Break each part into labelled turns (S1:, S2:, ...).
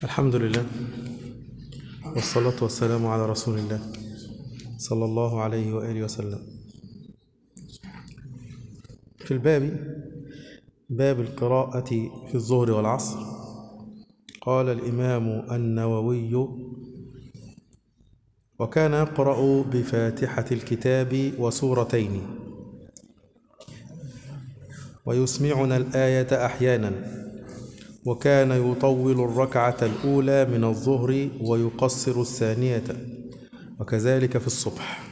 S1: الحمد لله والصلاة والسلام على رسول الله صلى الله عليه وآله وسلم في الباب باب القراءة في الظهر والعصر قال الإمام النووي وكان يقرأ بفاتحة الكتاب وسورتين ويسمعنا الآية أحيانا وكان يطول الركعة الأولى من الظهر ويقصر الثانية وكذلك في الصبح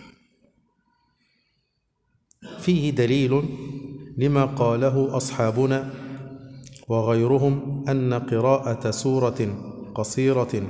S1: فيه دليل لما قاله أصحابنا وغيرهم أن قراءة سورة قصيرة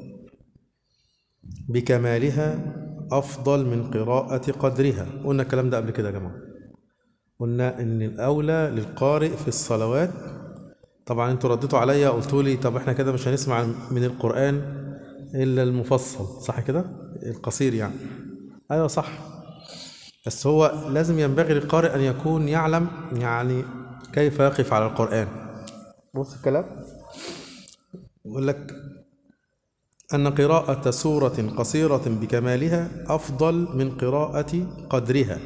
S1: بكمالها أفضل من قراءة قدرها قلنا الكلام ده قبل كده يا جماعة قلنا إن الأولى للقارئ في الصلوات طبعا انتوا رديتوا عليا قلتوا لي طب احنا كده مش هنسمع من القرآن إلا المفصل صح كده القصير يعني أيوة صح بس هو لازم ينبغي للقارئ أن يكون يعلم يعني كيف يقف على القرآن بص الكلام يقول لك أن قراءة سورة قصيرة بكمالها أفضل من قراءة قدرها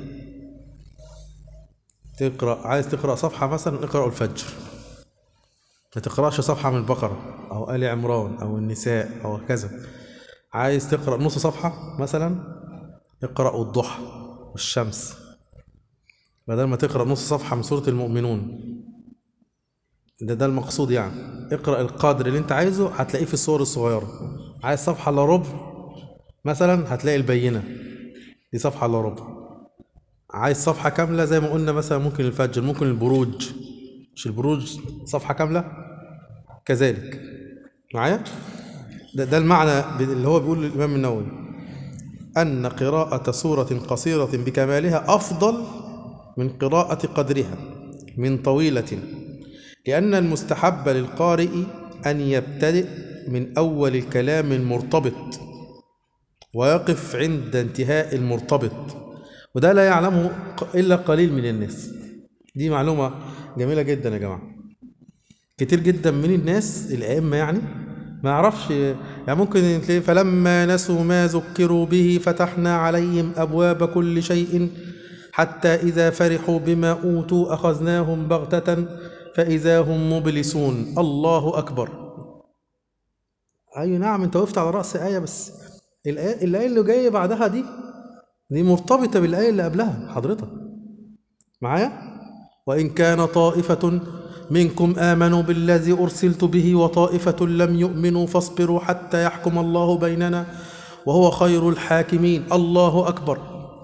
S1: تقرأ عايز تقرأ صفحة مثلا اقرأ الفجر ما تقرأش صفحة من البقرة أو آل عمران أو النساء أو كذا عايز تقرأ نص صفحة مثلا اقرأ الضحى والشمس بدل ما تقرأ نص صفحة من سورة المؤمنون ده ده المقصود يعني اقرأ القدر اللي انت عايزه هتلاقيه في الصور الصغيرة عايز صفحة الا ربع مثلا هتلاقي البينة دي صفحة الا ربع عايز صفحة كاملة زي ما قلنا مثلا ممكن الفجر ممكن البروج مش البروج صفحة كاملة كذلك معايا ده, ده المعنى اللي هو بيقول الإمام النووي أن قراءة سورة قصيرة بكمالها أفضل من قراءة قدرها من طويلة لأن المستحب للقارئ أن يبتدئ من أول الكلام المرتبط ويقف عند انتهاء المرتبط وده لا يعلمه إلا قليل من الناس دي معلومة جميلة جدا يا جماعة كتير جدا من الناس الأئمة يعني ما يعرفش يعني ممكن تلاقي فلما نسوا ما ذكروا به فتحنا عليهم أبواب كل شيء حتى إذا فرحوا بما أوتوا أخذناهم بغتة فإذا هم مبلسون الله أكبر أي نعم أنت وقفت على رأس آية بس الآية, الآية اللي جاية بعدها دي دي مرتبطة بالآية اللي قبلها حضرتك معايا وإن كان طائفة منكم آمنوا بالذي أرسلت به وطائفة لم يؤمنوا فاصبروا حتى يحكم الله بيننا وهو خير الحاكمين الله أكبر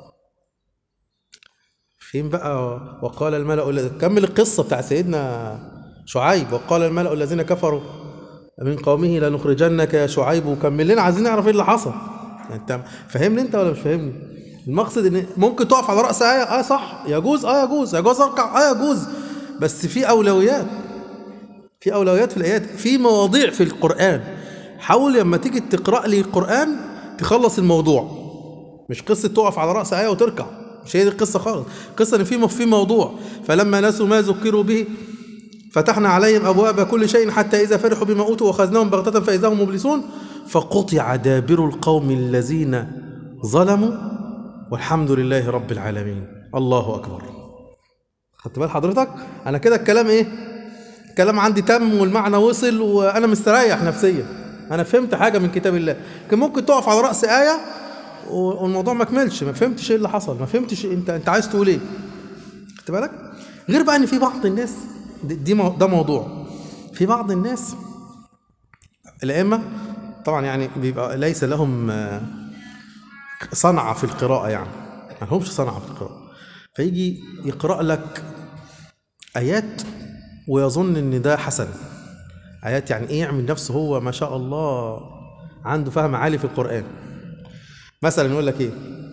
S1: فين بقى وقال الملأ كمل القصة بتاع سيدنا شعيب وقال الملأ الذين كفروا من قومه لنخرجنك يا شعيب وكمل لنا عايزين نعرف ايه اللي حصل انت فاهمني انت ولا مش فاهمني المقصد ان ممكن تقف على راس ايه اه صح يجوز اه يجوز يجوز اركع اه يجوز بس في اولويات في اولويات في الايات في مواضيع في القران حاول لما تيجي تقرا لي القران تخلص الموضوع مش قصه تقف على راس ايه وتركع مش هي دي القصه خالص القصه ان في في موضوع فلما نسوا ما ذكروا به فتحنا عليهم ابواب كل شيء حتى اذا فرحوا بما اوتوا واخذناهم بغته فاذا هم مبلسون فقطع دابر القوم الذين ظلموا والحمد لله رب العالمين الله اكبر خدت بال حضرتك انا كده الكلام ايه الكلام عندي تم والمعنى وصل وانا مستريح نفسيا انا فهمت حاجه من كتاب الله كان ممكن تقف على راس ايه والموضوع ما كملش ما فهمتش ايه اللي حصل ما فهمتش انت انت عايز تقول ايه خدت بالك غير بقى ان في بعض الناس دي مو ده موضوع في بعض الناس الائمه طبعا يعني بيبقى ليس لهم صنعة في القراءة يعني ما لهمش صنعة في القراءة فيجي يقرأ لك آيات ويظن إن ده حسن آيات يعني إيه يعمل نفسه هو ما شاء الله عنده فهم عالي في القرآن مثلا يقول لك إيه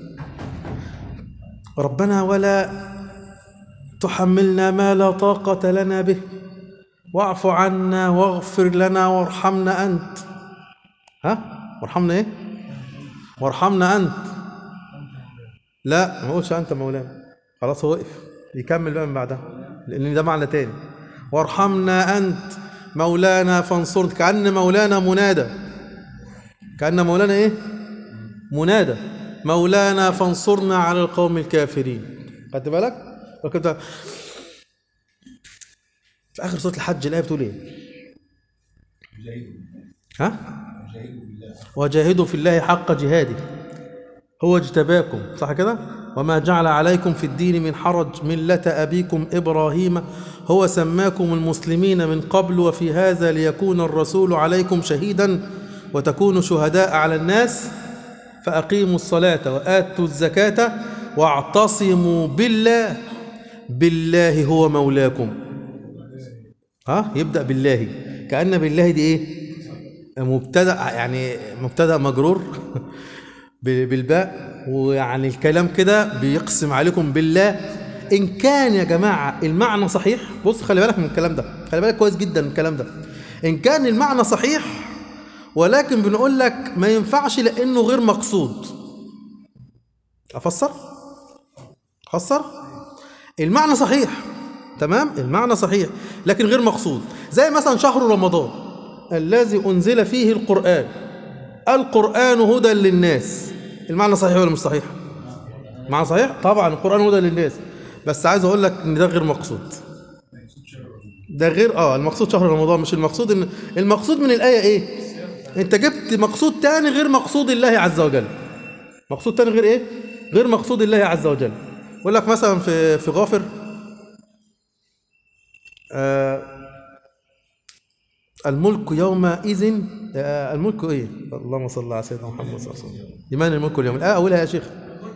S1: ربنا ولا تحملنا ما لا طاقة لنا به واعف عنا واغفر لنا وارحمنا أنت ها وارحمنا إيه وارحمنا أنت لا ما قولش أنت مولانا خلاص هو وقف يكمل بقى من بعدها لأن ده معنى تاني وارحمنا أنت مولانا فانصرنا كأن مولانا منادى كأن مولانا إيه منادى مولانا فانصرنا على القوم الكافرين خدت بالك وكنت في آخر سورة الحج الآية بتقول إيه ها وجاهدوا في الله حق جهاده هو اجتباكم صح كده وما جعل عليكم في الدين من حرج ملة أبيكم إبراهيم هو سماكم المسلمين من قبل وفي هذا ليكون الرسول عليكم شهيدا وتكونوا شهداء على الناس فأقيموا الصلاة وآتوا الزكاة واعتصموا بالله بالله هو مولاكم ها يبدأ بالله كأن بالله دي إيه مبتدأ يعني مبتدأ مجرور ب- بالباء ويعني الكلام كده بيقسم عليكم بالله إن كان يا جماعة المعنى صحيح بص خلي بالك من الكلام ده خلي بالك كويس جدا من الكلام ده إن كان المعنى صحيح ولكن بنقول لك ما ينفعش لأنه غير مقصود أفسر؟ أفسر؟ المعنى صحيح تمام المعنى صحيح لكن غير مقصود زي مثلا شهر رمضان الذي أنزل فيه القرآن القرآن هدى للناس المعنى صحيح ولا مش صحيح معنى صحيح طبعا القرآن هدى للناس بس عايز اقول لك ان ده غير مقصود ده غير اه المقصود شهر رمضان مش المقصود ان المقصود من الآية ايه انت جبت مقصود تاني غير مقصود الله عز وجل مقصود تاني غير ايه غير مقصود الله عز وجل يقول لك مثلا في في غافر آه الملك يومئذ آه الملك ايه اللهم صل على سيدنا محمد صلى الله عليه وسلم لمن الملك اليوم اه اقولها يا شيخ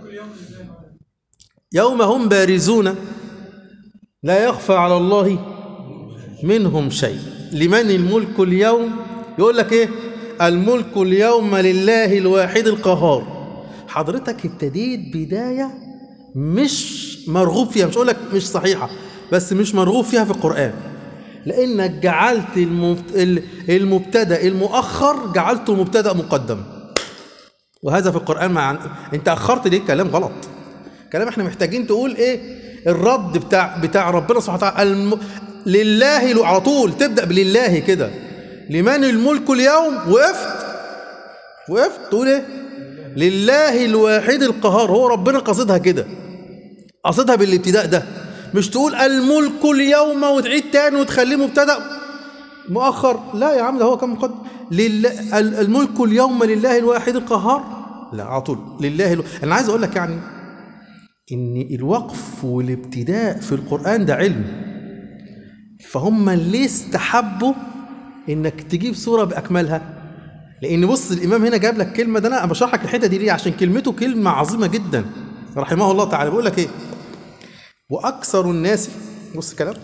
S1: يوم هم بارزون لا يخفى على الله منهم شيء لمن الملك اليوم يقول لك ايه الملك اليوم لله الواحد القهار حضرتك ابتديت بداية مش مرغوب فيها مش اقول لك مش صحيحة بس مش مرغوب فيها في القرآن لانك جعلت المبت- ال- المبتدا المؤخر جعلته مبتدا مقدم وهذا في القران مع انت اخرت ليه كلام غلط كلام احنا محتاجين تقول ايه الرد بتاع بتاع ربنا سبحانه وتعالى الم... لله ل- على طول تبدا بلله كده لمن الملك اليوم وقفت وقفت تقول ايه لله الواحد القهار هو ربنا قصدها كده قصدها بالابتداء ده مش تقول الملك اليوم وتعيد تاني وتخليه مبتدا مؤخر لا يا عم ده هو كان مقدم لله ال- الملك اليوم لله الواحد القهار لا على طول لله الو... انا عايز اقول لك يعني ان الوقف والابتداء في القران ده علم فهم ليه استحبوا انك تجيب سوره باكملها لان بص الامام هنا جاب لك كلمه ده انا بشرح لك الحته دي ليه عشان كلمته كلمه عظيمه جدا رحمه الله تعالى بيقول لك ايه واكثر الناس بص الكلام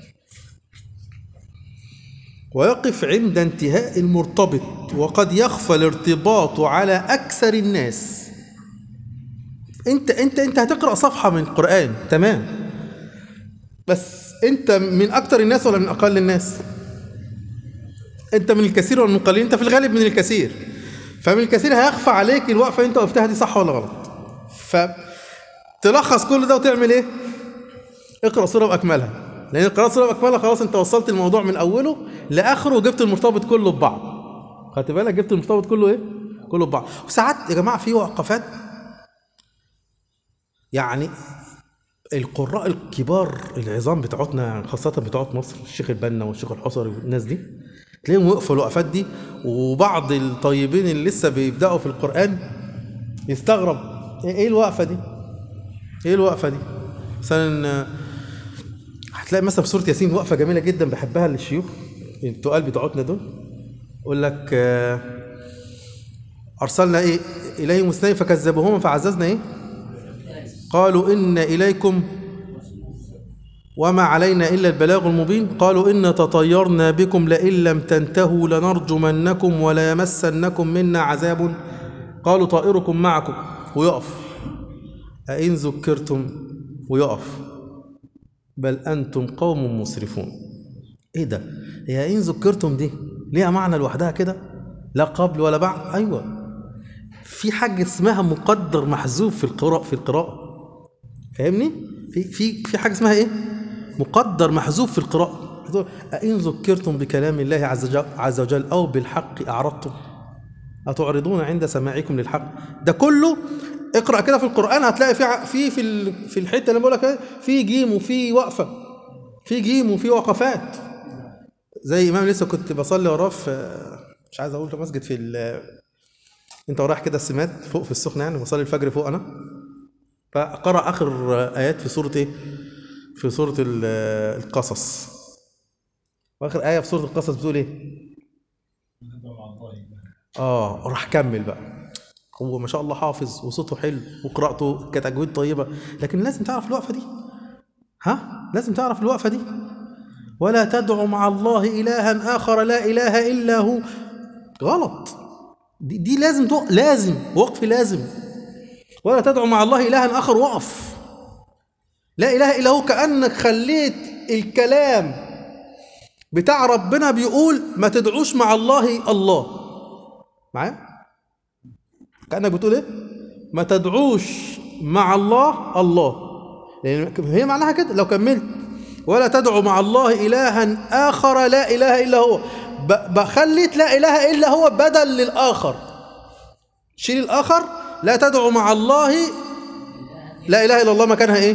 S1: ويقف عند انتهاء المرتبط وقد يخفى الارتباط على اكثر الناس انت انت انت هتقرا صفحه من القران تمام بس انت من اكثر الناس ولا من اقل الناس انت من الكثير ولا من القليل انت في الغالب من الكثير فمن الكثير هيخفى عليك الوقفه اللي انت وقفتها دي صح ولا غلط فتلخص كل ده وتعمل ايه اقرا سوره باكملها لان قراءه سوره باكملها خلاص انت وصلت الموضوع من اوله لاخره وجبت المرتبط كله ببعض خدت بالك جبت المرتبط كله ايه كله ببعض وساعات يا جماعه في وقفات يعني القراء الكبار العظام بتوعتنا يعني خاصة بتوعت مصر الشيخ البنا والشيخ الحصري والناس دي تلاقيهم وقفوا الوقفات دي وبعض الطيبين اللي لسه بيبدأوا في القرآن يستغرب ايه إيه الوقفة دي؟ ايه الوقفة دي؟ مثلا آه، هتلاقي مثلا في سورة ياسين وقفة جميلة جدا بحبها للشيوخ التقال بتوعتنا دول يقول لك آه، أرسلنا إيه إليهم اثنين فكذبوهما فعززنا إيه؟ قالوا إن إليكم وما علينا إلا البلاغ المبين قالوا إن تطيرنا بكم لئن لم تنتهوا لنرجمنكم ولا يمسنكم منا عذاب قالوا طائركم معكم ويقف أئن ذكرتم ويقف بل أنتم قوم مسرفون إيه ده هي إن ذكرتم دي ليها معنى لوحدها كده لا قبل ولا بعد أيوة في حاجة اسمها مقدر محذوف في القراءة في القراءة فاهمني في في في حاجه اسمها ايه مقدر محذوف في القراءه بتقول أئن ذكرتم بكلام الله عز وجل, عز وجل أو بالحق أعرضتم أتعرضون عند سماعكم للحق ده كله اقرأ كده في القرآن هتلاقي في ع- في في ال- في الحتة اللي بقول لك إيه، في جيم وفي وقفة في جيم وفي وقفات زي إمام لسه كنت بصلي وراه في مش عايز أقول في مسجد في ال- أنت ورايح كده السمات فوق في السخنة يعني بصلي الفجر فوق أنا فقرأ آخر آيات في سورة إيه؟ في سورة ال- القصص وآخر آية في سورة القصص بتقول إيه؟ آه راح كمل بقى هو ما شاء الله حافظ وصوته حلو وقراءته كتجويد طيبة لكن لازم تعرف الوقفة دي ها؟ لازم تعرف الوقفة دي ولا تدع مع الله إلها آخر لا إله إلا هو غلط دي, دي لازم تو... لازم وقف لازم ولا تدعو مع الله إلها آخر وقف لا إله إلا هو كأنك خليت الكلام بتاع ربنا بيقول ما تدعوش مع الله الله معايا كأنك بتقول إيه ما تدعوش مع الله الله لأن هي معناها كده لو كملت ولا تدعو مع الله إلها آخر لا إله إلا هو ب- بخليت لا إله إلا هو بدل للآخر شيل الآخر لا تدعو مع الله لا إله إلا الله مكانها إيه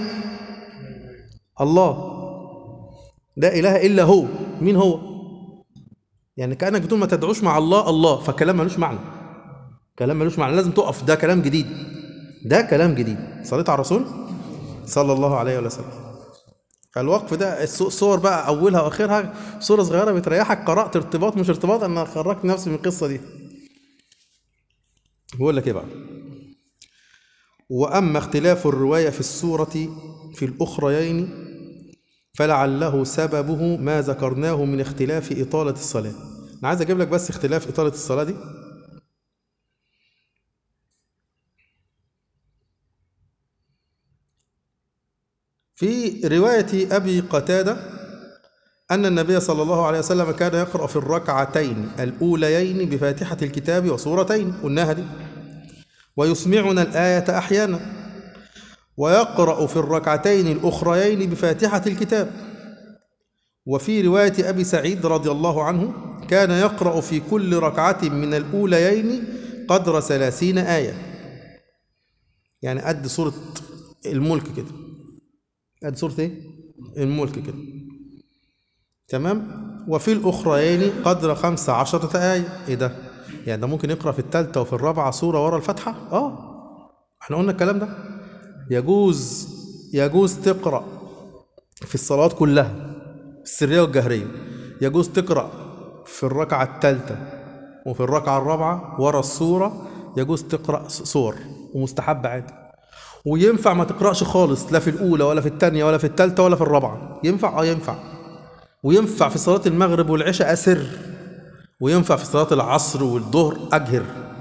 S1: الله لا إله إلا هو مين هو يعني كأنك بتقول ما تدعوش مع الله الله فالكلام ملوش معنى كلام ملوش معنى لازم تقف ده كلام جديد ده كلام جديد صليت على الرسول صلى الله عليه وسلم فالوقف ده الص- الصور بقى اولها واخرها صوره صغيره بتريحك قرات ارتباط مش ارتباط انا خرجت نفسي من القصه دي بقول لك ايه بقى واما اختلاف الروايه في السوره في الاخريين فلعله سببه ما ذكرناه من اختلاف اطاله الصلاه انا عايز اجيب لك بس اختلاف اطاله الصلاه دي في رواية أبي قتادة أن النبي صلى الله عليه وسلم كان يقرأ في الركعتين الأوليين بفاتحة الكتاب وسورتين قلناها دي ويسمعنا الآية أحيانا ويقرأ في الركعتين الأخريين بفاتحة الكتاب وفي رواية أبي سعيد رضي الله عنه كان يقرأ في كل ركعة من الأوليين قدر ثلاثين آية يعني قد سورة الملك كده قد سورة ايه؟ الملك كده تمام وفي الأخريين قدر خمسة عشرة آية إيه ده؟ يعني ده ممكن يقرأ في الثالثة وفي الرابعة سورة ورا الفاتحة؟ آه احنا قلنا الكلام ده يجوز يجوز تقرأ في الصلوات كلها السرية والجهرية يجوز تقرأ في الركعة الثالثة وفي الركعة الرابعة ورا السورة يجوز تقرأ سور ومستحب عادي وينفع ما تقرأش خالص لا في الأولى ولا في الثانية ولا في الثالثة ولا في الرابعة ينفع اه ينفع وينفع في صلاة المغرب والعشاء أسر وينفع في صلاة العصر والظهر أجهر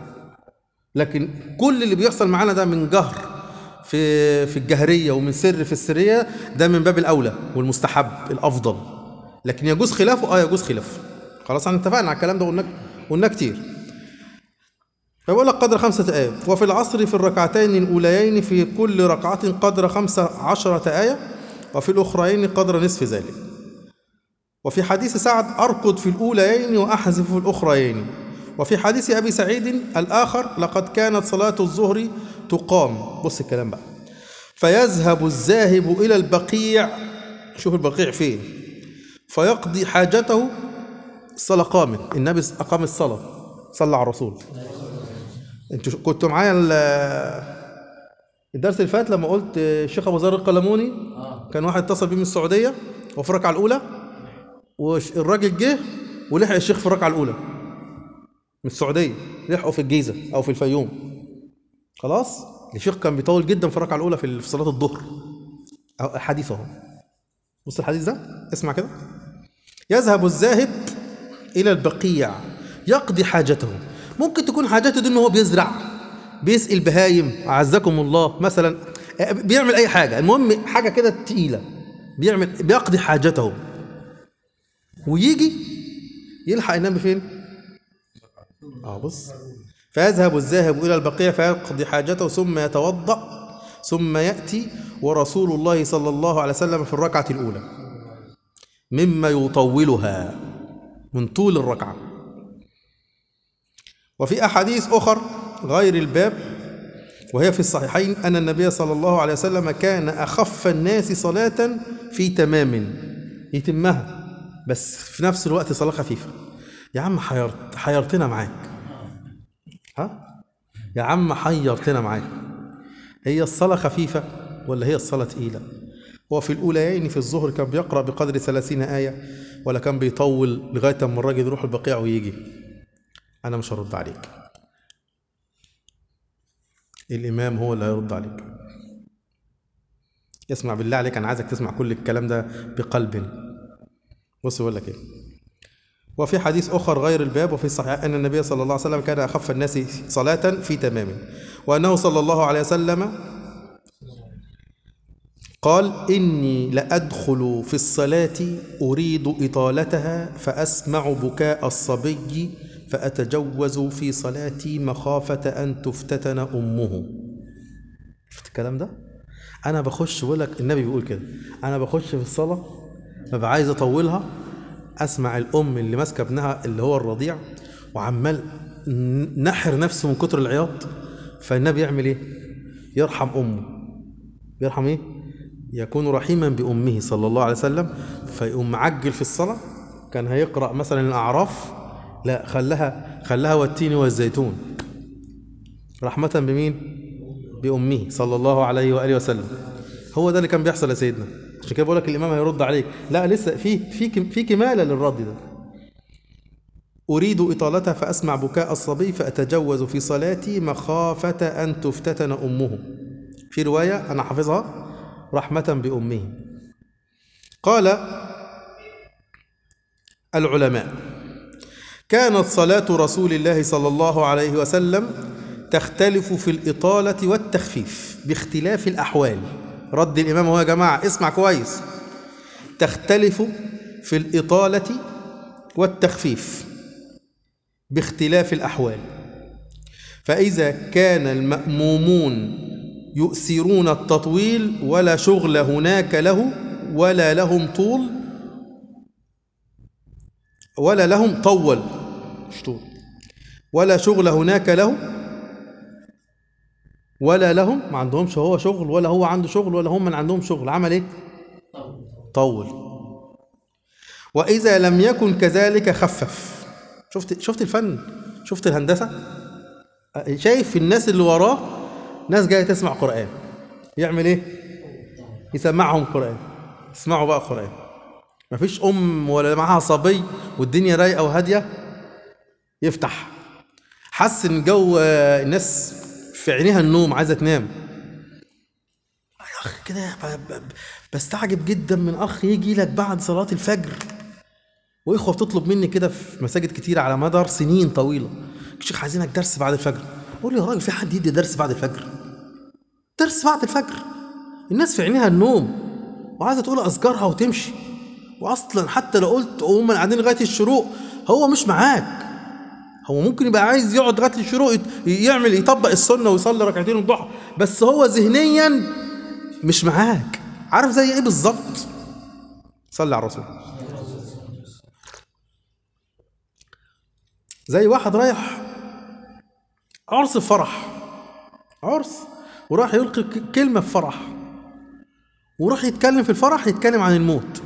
S1: لكن كل اللي بيحصل معانا ده من جهر في في الجهرية ومن سر في السرية ده من باب الأولى والمستحب الأفضل لكن يجوز خلافه اه يجوز خلافه خلاص احنا اتفقنا على الكلام ده قلنا قلنا كتير فيقول لك قدر خمسة آيات وفي العصر في الركعتين الأوليين في كل ركعة قدر خمسة عشرة آية وفي الأخرين قدر نصف ذلك وفي حديث سعد أرقد في الأوليين وأحذف في الأخريين وفي حديث أبي سعيد الآخر لقد كانت صلاة الظهر تقام بص الكلام بقى فيذهب الذاهب إلى البقيع شوف البقيع فين فيقضي حاجته الصلاة قامت النبي أقام الصلاة صلى على الرسول انتوا شو- كنتوا معايا ال- الدرس اللي فات لما قلت الشيخ ابو ذر القلموني كان واحد اتصل بيه من السعوديه وفي الركعه الاولى والراجل جه ولحق الشيخ في الركعه الاولى من السعوديه لحقوا في الجيزه او في الفيوم خلاص الشيخ كان بيطول جدا في الركعه الاولى في في صلاه الظهر أهو حديث اهو بص الحديث ده اسمع كده يذهب الذاهب الى البقيع يقضي حاجته ممكن تكون حاجته دي ان هو بيزرع بيسقي البهايم اعزكم الله مثلا بيعمل اي حاجه المهم حاجه كده تقيله بيعمل بيقضي حاجته ويجي يلحق النبي فين اه بص فيذهب الذاهب الى البقيع فيقضي حاجته ثم يتوضا ثم ياتي ورسول الله صلى الله عليه وسلم في الركعه الاولى مما يطولها من طول الركعة وفي أحاديث أخر غير الباب وهي في الصحيحين أن النبي صلى الله عليه وسلم كان أخف الناس صلاة في تمام يتمها بس في نفس الوقت صلاة خفيفة يا عم حيرت حيرتنا معاك ها يا عم حيرتنا معاك هي الصلاة خفيفة ولا هي الصلاة تقيلة وفي الأوليين في الظهر كان بيقرأ بقدر ثلاثين آية ولا كان بيطول لغاية أما الراجل يروح البقيع ويجي أنا مش هرد عليك الإمام هو اللي هيرد عليك اسمع بالله عليك أنا عايزك تسمع كل الكلام ده بقلب بص بقول لك إيه وفي حديث آخر غير الباب وفي الصحيح أن النبي صلى الله عليه وسلم كان أخف الناس صلاة في تمام وأنه صلى الله عليه وسلم قال إني لأدخل في الصلاة أريد إطالتها فأسمع بكاء الصبي فأتجوز في صلاتي مخافة أن تفتتن أمه شفت الكلام ده؟ أنا بخش بقول لك النبي بيقول كده أنا بخش في الصلاة ببقى عايز أطولها أسمع الأم اللي ماسكة ابنها اللي هو الرضيع وعمال نحر نفسه من كتر العياط فالنبي يعمل إيه؟ يرحم أمه يرحم إيه؟ يكون رحيما بأمه صلى الله عليه وسلم فيقوم معجل في الصلاة كان هيقرأ مثلا الأعراف لا خلها خلها والتين والزيتون رحمة بمين؟ بأمه صلى الله عليه وآله وسلم هو ده اللي كان بيحصل يا سيدنا عشان كده بقول لك الإمام هيرد عليك لا لسه في في في كمالة للرد ده أريد إطالتها فأسمع بكاء الصبي فأتجوز في صلاتي مخافة أن تفتتن أمه في رواية أنا حافظها رحمة بأمه قال العلماء كانت صلاة رسول الله صلى الله عليه وسلم تختلف في الإطالة والتخفيف باختلاف الأحوال رد الإمام هو يا جماعة اسمع كويس تختلف في الإطالة والتخفيف باختلاف الأحوال فإذا كان المأمومون يؤثرون التطويل ولا شغل هناك له ولا لهم طول ولا لهم طول مش طول ولا شغل هناك له ولا لهم ما عندهمش هو شغل ولا هو عنده شغل ولا هم من عندهم شغل عمل ايه طول واذا لم يكن كذلك خفف شفت شفت الفن شفت الهندسه شايف الناس اللي وراه ناس جايه تسمع قران يعمل ايه يسمعهم قران اسمعوا بقى قران مفيش ام ولا معاها صبي والدنيا رايقه وهاديه يفتح حس ان جو الناس في عينيها النوم عايزه تنام يا اخي كده ب- ب- بستعجب جدا من اخ يجي لك بعد صلاه الفجر واخوه بتطلب مني كده في مساجد كتير على مدار سنين طويله شيخ عايزينك درس بعد الفجر اقول له يا راجل في حد يدي درس بعد الفجر درس بعد الفجر الناس في عينيها النوم وعايزه تقول اذكارها وتمشي واصلا حتى لو قلت هم قاعدين لغايه الشروق هو مش معاك هو ممكن يبقى عايز يقعد لغايه الشروق يت- يعمل يطبق السنه ويصلي ركعتين الضحى بس هو ذهنيا مش معاك عارف زي ايه بالظبط صلي على الرسول زي واحد رايح عرس في فرح عرس وراح يلقي ك- كلمه في فرح وراح يتكلم في الفرح يتكلم عن الموت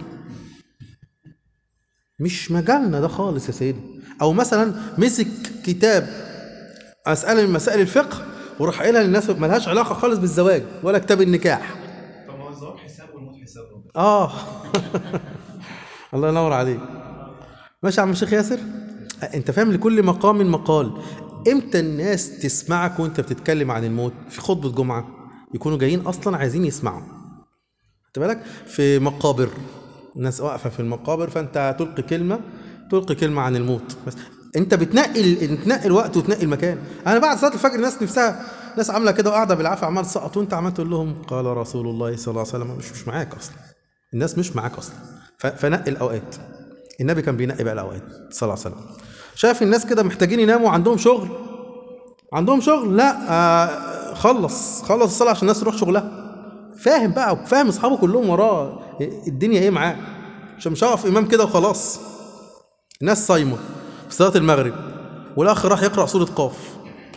S1: مش مجالنا ده خالص يا سيدي او مثلا مسك كتاب مساله من مسائل الفقه وراح قايلها للناس ملهاش علاقه خالص بالزواج ولا كتاب النكاح
S2: طب ما هو الزواج حساب والموت حساب ربنا
S1: اه الله ينور عليك ماشي يا عم الشيخ ياسر انت فاهم لكل مقام مقال امتى الناس تسمعك وانت بتتكلم عن الموت في خطبه جمعه يكونوا جايين اصلا عايزين يسمعوا خدت بالك في مقابر الناس واقفه في المقابر فانت تلقي كلمه تلقي كلمه عن الموت بس انت بتنقي تنقي الوقت وتنقي المكان انا بعد صلاه الفجر الناس نفسها ناس عامله كده وقاعده بالعافيه عمال تسقط وانت عمال تقول لهم قال رسول الله صلى الله عليه وسلم مش مش معاك اصلا الناس مش معاك اصلا ف- فنقي الاوقات النبي كان بينقي بقى الاوقات صلى الله عليه وسلم شاف الناس كده محتاجين يناموا عندهم شغل عندهم شغل لا آه خلص خلص الصلاه عشان الناس تروح شغلها فاهم بقى وفاهم اصحابه كلهم وراه الدنيا ايه معاه عشان مش هقف امام كده وخلاص الناس صايمه في صلاه المغرب والاخ راح يقرا سوره قاف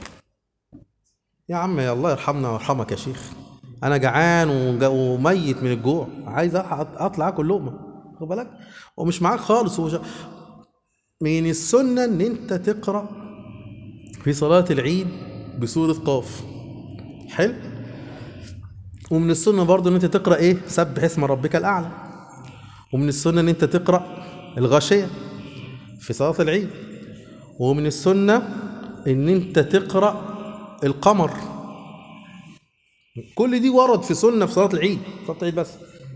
S1: يا عم يا الله يرحمنا ويرحمك يا شيخ انا جعان وج- وميت من الجوع عايز أح- اطلع اكل لقمه خد بالك ومش معاك خالص ومش... من السنه ان انت تقرا في صلاه العيد بسوره قاف حلو ومن السنه برضه ان انت تقرا ايه سبح اسم ربك الاعلى ومن السنه ان انت تقرا الغاشيه في صلاه العيد ومن السنه ان انت تقرا القمر كل دي ورد في سنه في صلاه العيد صلاه العيد بس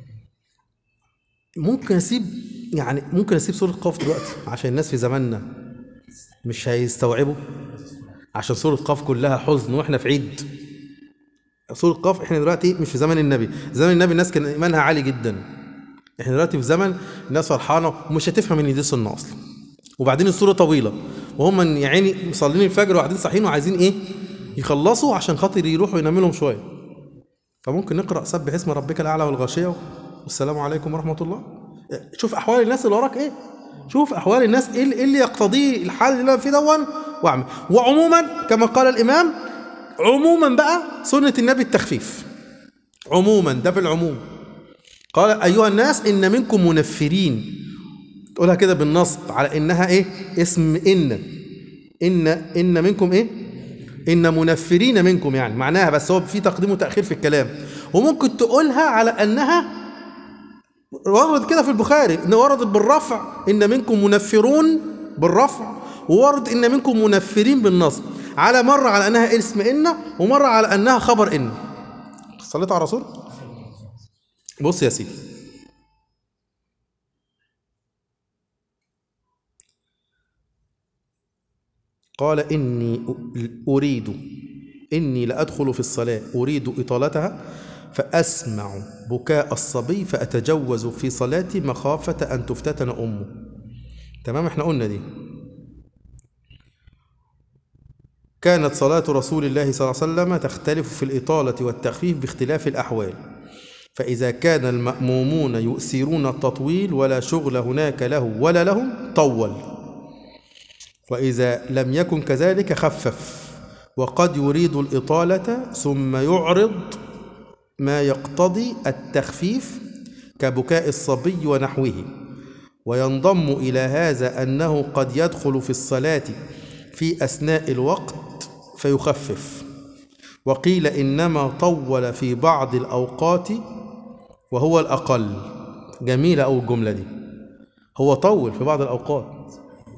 S1: ممكن اسيب يعني ممكن اسيب سوره قاف دلوقتي عشان الناس في زماننا مش هيستوعبوا عشان سوره قاف كلها حزن واحنا في عيد سوره قاف احنا دلوقتي مش في زمن النبي زمن النبي الناس كان ايمانها عالي جدا احنا دلوقتي في زمن الناس فرحانه ومش هتفهم ان دي سنه اصلا وبعدين السوره طويله وهم يا عيني مصلين الفجر وقاعدين صاحيين وعايزين ايه يخلصوا عشان خاطر يروحوا يناموا لهم شويه فممكن نقرا سبح اسم ربك الاعلى والغاشيه والسلام عليكم ورحمه الله شوف احوال الناس اللي وراك ايه شوف احوال الناس ايه اللي- إيه اللي يقتضيه الحال اللي انا فيه دون واعمل وعموما كما قال الامام عموما بقى سنه النبي التخفيف عموما ده في العموم قال ايها الناس ان منكم منفرين تقولها كده بالنصب على انها ايه اسم ان ان ان منكم ايه ان منفرين منكم يعني معناها بس هو في تقديم وتاخير في الكلام وممكن تقولها على انها ورد كده في البخاري ان وردت بالرفع ان منكم منفرون بالرفع وورد ان منكم منفرين بالنصب على مره على انها اسم ان ومره على انها خبر ان صليت على الرسول بص يا سيدي قال إني أريد إني لأدخل في الصلاة أريد إطالتها فأسمع بكاء الصبي فأتجوز في صلاتي مخافة أن تفتتن أمه تمام احنا قلنا دي كانت صلاة رسول الله صلى الله عليه وسلم تختلف في الإطالة والتخفيف باختلاف الأحوال فإذا كان المأمومون يؤثرون التطويل ولا شغل هناك له ولا لهم طول وإذا لم يكن كذلك خفف وقد يريد الإطالة ثم يعرض ما يقتضي التخفيف كبكاء الصبي ونحوه وينضم إلى هذا أنه قد يدخل في الصلاة في أثناء الوقت فيخفف وقيل إنما طول في بعض الأوقات وهو الأقل جميلة أو الجملة دي هو طول في بعض الأوقات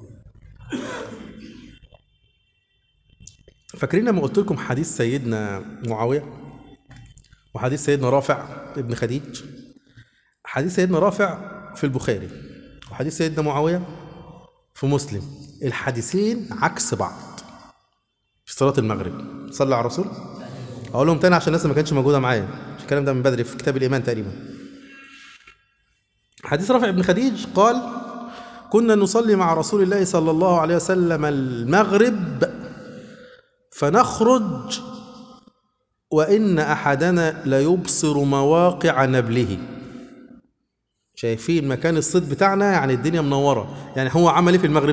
S1: فاكرين لما قلت لكم حديث سيدنا معاوية وحديث سيدنا رافع ابن خديج حديث سيدنا رافع في البخاري وحديث سيدنا معاوية في مسلم الحديثين عكس بعض في صلاة المغرب صلى على الرسول أقول لهم تاني عشان الناس اللي ما كانتش موجودة معايا الكلام ده من بدري في كتاب الإيمان تقريبا حديث رافع بن خديج قال كنا نصلي مع رسول الله صلى الله عليه وسلم المغرب فنخرج وإن أحدنا ليبصر مواقع نبله شايفين مكان الصيد بتاعنا يعني الدنيا منورة يعني هو عمل ايه في المغرب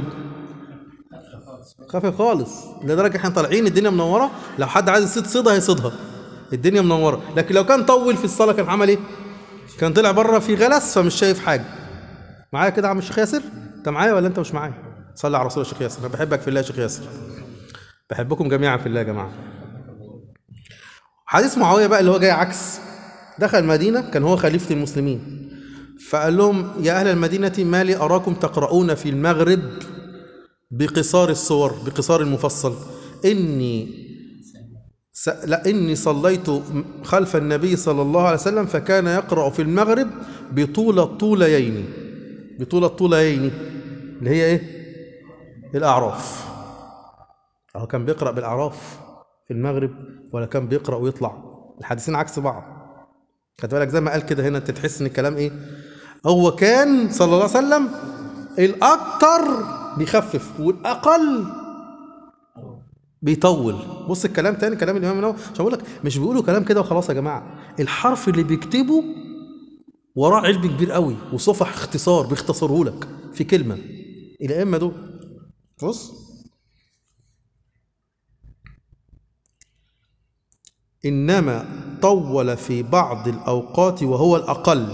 S1: خفيف خالص لدرجة احنا طالعين الدنيا منورة لو حد عايز يصيد صيدة هيصيدها الدنيا منورة لكن لو كان طول في الصلاة كان عمل ايه كان طلع بره في غلس فمش شايف حاجة معايا كده يا عم الشيخ ياسر انت معايا ولا انت مش معايا صلي على رسول الشيخ ياسر انا بحبك في الله يا شيخ ياسر بحبكم جميعا في الله يا جماعه حديث معاويه بقى اللي هو جاي عكس دخل المدينه كان هو خليفه المسلمين فقال لهم يا اهل المدينه ما لي اراكم تقرؤون في المغرب بقصار الصور بقصار المفصل اني س... لا اني صليت خلف النبي صلى الله عليه وسلم فكان يقرا في المغرب بطول الطوليين بطول الطوليين اللي هي ايه الاعراف هو كان بيقرأ بالأعراف في المغرب ولا كان بيقرأ ويطلع الحديثين عكس بعض خد بالك زي ما قال كده هنا انت تحس ان الكلام ايه هو كان صلى الله عليه وسلم الاكتر بيخفف والاقل بيطول بص الكلام تاني كلام الامام النووي عشان بقول لك مش بيقولوا كلام كده وخلاص يا جماعه الحرف اللي بيكتبه وراه علم كبير قوي وصفح اختصار بيختصره لك في كلمه الائمه دول بص انما طول في بعض الاوقات وهو الاقل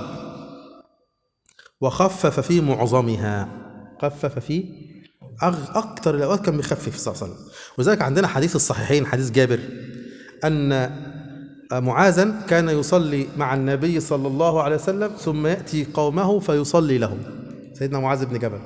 S1: وخفف في معظمها خفف في أغ... اكتر الاوقات كان بيخفف صلى الله عليه وسلم وذلك عندنا حديث الصحيحين حديث جابر ان معاذا كان يصلي مع النبي صلى الله عليه وسلم ثم ياتي قومه فيصلي لهم سيدنا معاذ بن جبل